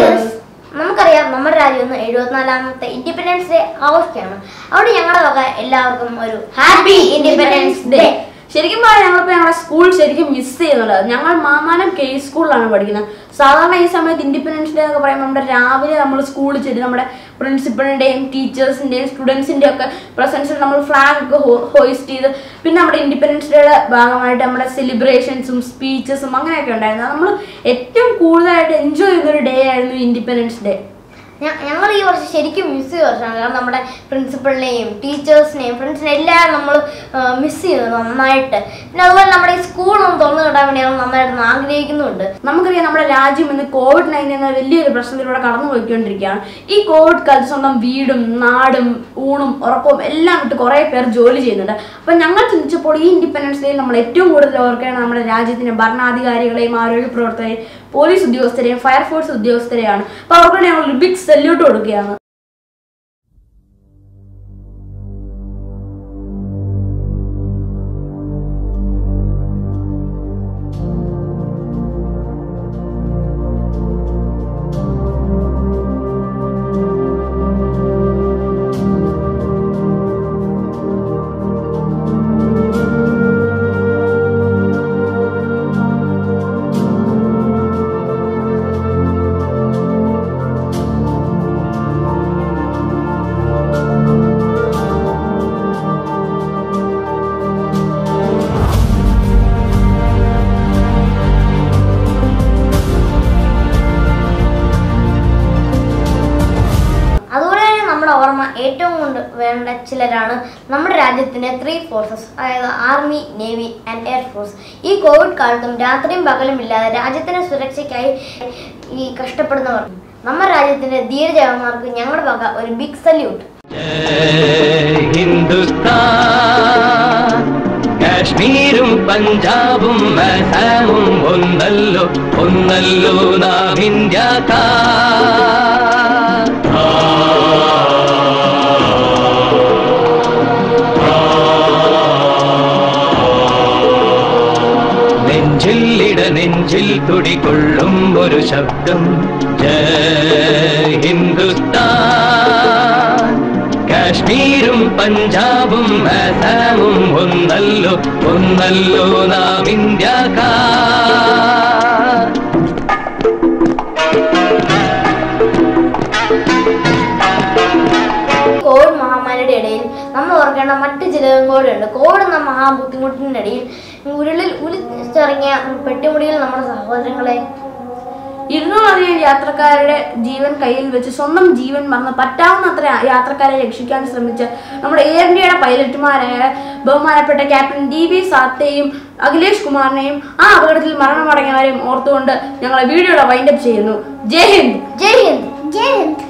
viewers, നമുക്കറിയാം നമ്മുടെ രാജ്യം ഇന്ന് എഴുപത്തിനാലാമത്തെ ഇൻഡിപെൻഡൻസ് ഡേ ആഘോഷിക്കുകയാണ് അവിടെ ഞങ്ങളുടെ വക എല്ലാവർക്കും ഒരു ഹാപ്പി ഇൻഡിപെൻഡൻസ് ഡേ ശരിക്കും പറഞ്ഞാൽ ഞങ്ങളിപ്പോൾ ഞങ്ങളുടെ സ്കൂൾ ശരിക്കും മിസ് ചെയ്യുന്നുണ്ട് ഞങ്ങൾ മാമാനം കെ സ്കൂളിലാണ് പഠിക്കുന്നത് സാധാരണ ഈ സമയത്ത് ഇൻഡിപെൻഡൻസ് ഡേ എന്നൊക്കെ പറയുമ്പോൾ നമ്മുടെ രാവിലെ നമ്മൾ സ്കൂളിൽ ചെന്ന് നമ്മുടെ പ്രിൻസിപ്പളിൻ്റെയും ടീച്ചേഴ്സിൻ്റെയും സ്റ്റുഡൻസിൻ്റെയും ഒക്കെ പ്രസൻസിൽ നമ്മൾ ഫ്ലാഗ് ഒക്കെ ഹോയിസ്റ്റ് ചെയ്ത് പിന്നെ നമ്മുടെ ഇൻഡിപെൻഡൻസ് ഡേയുടെ ഭാഗമായിട്ട് നമ്മുടെ സെലിബ്രേഷൻസും സ്പീച്ചസും അങ്ങനെയൊക്കെ ഉണ്ടായിരുന്നു നമ്മൾ ഏറ്റവും കൂടുതലായിട്ട് എൻജോയ് ചെയ്യുന്നൊരു ഡേ ആയിരുന്നു ഇൻഡിപെൻഡൻസ് ഡേ ഞ- ഞങ്ങൾ ഈ വർഷം ശരിക്കും മിസ് ചെയ്ത വർഷമാണ് കാരണം നമ്മുടെ പ്രിൻസിപ്പളിനെയും ടീച്ചേഴ്സിനെയും ഫ്രണ്ട്സിനെയും എല്ലാം നമ്മൾ മിസ് ചെയ്തു നന്നായിട്ട് പിന്നെ അതുപോലെ നമ്മുടെ ഈ സ്കൂളൊന്ന് തുറന്നു കിട്ടാൻ വേണ്ടി ഞങ്ങൾ നന്നായിട്ട് ആഗ്രഹിക്കുന്നുണ്ട് നമുക്കറിയാം നമ്മുടെ രാജ്യം ഇന്ന് കോവിഡ് നയൻറ്റീൻ എന്ന വലിയൊരു പ്രശ്നത്തിലൂടെ കടന്നു പോയിക്കൊണ്ടിരിക്കുകയാണ് ഈ കോവിഡ് കാലത്ത് സ്വന്തം വീടും നാടും ഊണും ഉറക്കവും എല്ലാം വിട്ട് കുറേ പേർ ജോലി ചെയ്യുന്നുണ്ട് അപ്പം ഞങ്ങൾ ചിന്തിച്ചപ്പോൾ ഈ ഇൻഡിപെൻഡൻസ് ഡേയിൽ നമ്മൾ ഏറ്റവും കൂടുതൽ ഓർക്കേണ്ടത് നമ്മുടെ രാജ്യത്തിന്റെ ഭരണാധികാരികളെയും ആരോഗ്യ പ്രവർത്തകരെയും പോലീസ് ഉദ്യോഗസ്ഥരെയും ഫയർഫോഴ്സ് ഉദ്യോഗസ്ഥരെയാണ് അപ്പോൾ അവർക്ക് വേണ്ടി ഞങ്ങൾ ഒരു ബിഗ് സല്യൂട്ട് കൊടുക്കുകയാണ് അതുപോലെ തന്നെ നമ്മുടെ ഓർമ്മ ഏറ്റവും കൊണ്ട് വേണ്ട ചിലരാണ് നമ്മുടെ രാജ്യത്തിന്റെ ത്രീ ഫോഴ്സസ് അതായത് ആർമി നേവി ആൻഡ് എയർഫോഴ്സ് ഈ കോവിഡ് കാലത്തും രാത്രിയും പകലും ഇല്ലാതെ രാജ്യത്തിന്റെ സുരക്ഷയ്ക്കായി ഈ കഷ്ടപ്പെടുന്നവർ നമ്മുടെ രാജ്യത്തിന്റെ ധീരജവാന്മാർക്ക് ഞങ്ങളുടെ വക ഒരു ബിഗ് സല്യൂട്ട് ജയ് ഹിന്ദുസ്ഥാൻ കാശ്മീരും പഞ്ചാബും അസാമും ഒന്നല്ലോ ഒന്നല്ലോ നാം ഇന്ത്യക്കാർ നെഞ്ചില്ലിട നെഞ്ചിൽ തുടികൊള്ളും ഒരു ശബ്ദം ജയ് ഹിന്ദുസ്ഥാൻ കാശ്മീരും പഞ്ചാബും അസാമും ഒന്നല്ലോ ഒന്നല്ലോ നാം ഇന്ത്യക്കാർ കോവിഡ് മഹാമാരിയുടെ ഇടയിൽ നമ്മൾ ഓർക്കേണ്ട മറ്റ് ചിലവും കൂടെ ഉണ്ട് കോവിഡ് എന്ന മഹാബുദ്ധിമുട്ടിന്റെ ഇടയിൽ ഉരുളിൽ ഉലിച്ചിറങ്ങിയ പെട്ടിമുടിയിൽ നമ്മുടെ സഹോദരങ്ങളെ ഇരുന്നൂറധികം യാത്രക്കാരുടെ ജീവൻ കയ്യിൽ വെച്ച് സ്വന്തം ജീവൻ മറന്ന് പറ്റാവുന്നത്ര യാത്രക്കാരെ രക്ഷിക്കാൻ ശ്രമിച്ച നമ്മുടെ എയർ ഇന്ത്യയുടെ പൈലറ്റുമാരായ ബഹുമാനപ്പെട്ട ക്യാപ്റ്റൻ ഡി ബി സാത്തേയും അഖിലേഷ് കുമാറിനെയും ആ അപകടത്തിൽ മരണമടങ്ങിയവരെയും ഓർത്തുകൊണ്ട് ഞങ്ങളെ വീഡിയോയുടെ വൈൻഡപ്പ് ചെയ്യുന്നു ജയ് ഹിന്ദ് ജയ് ഹിന്ദ് ജയ് ഹിന്ദ്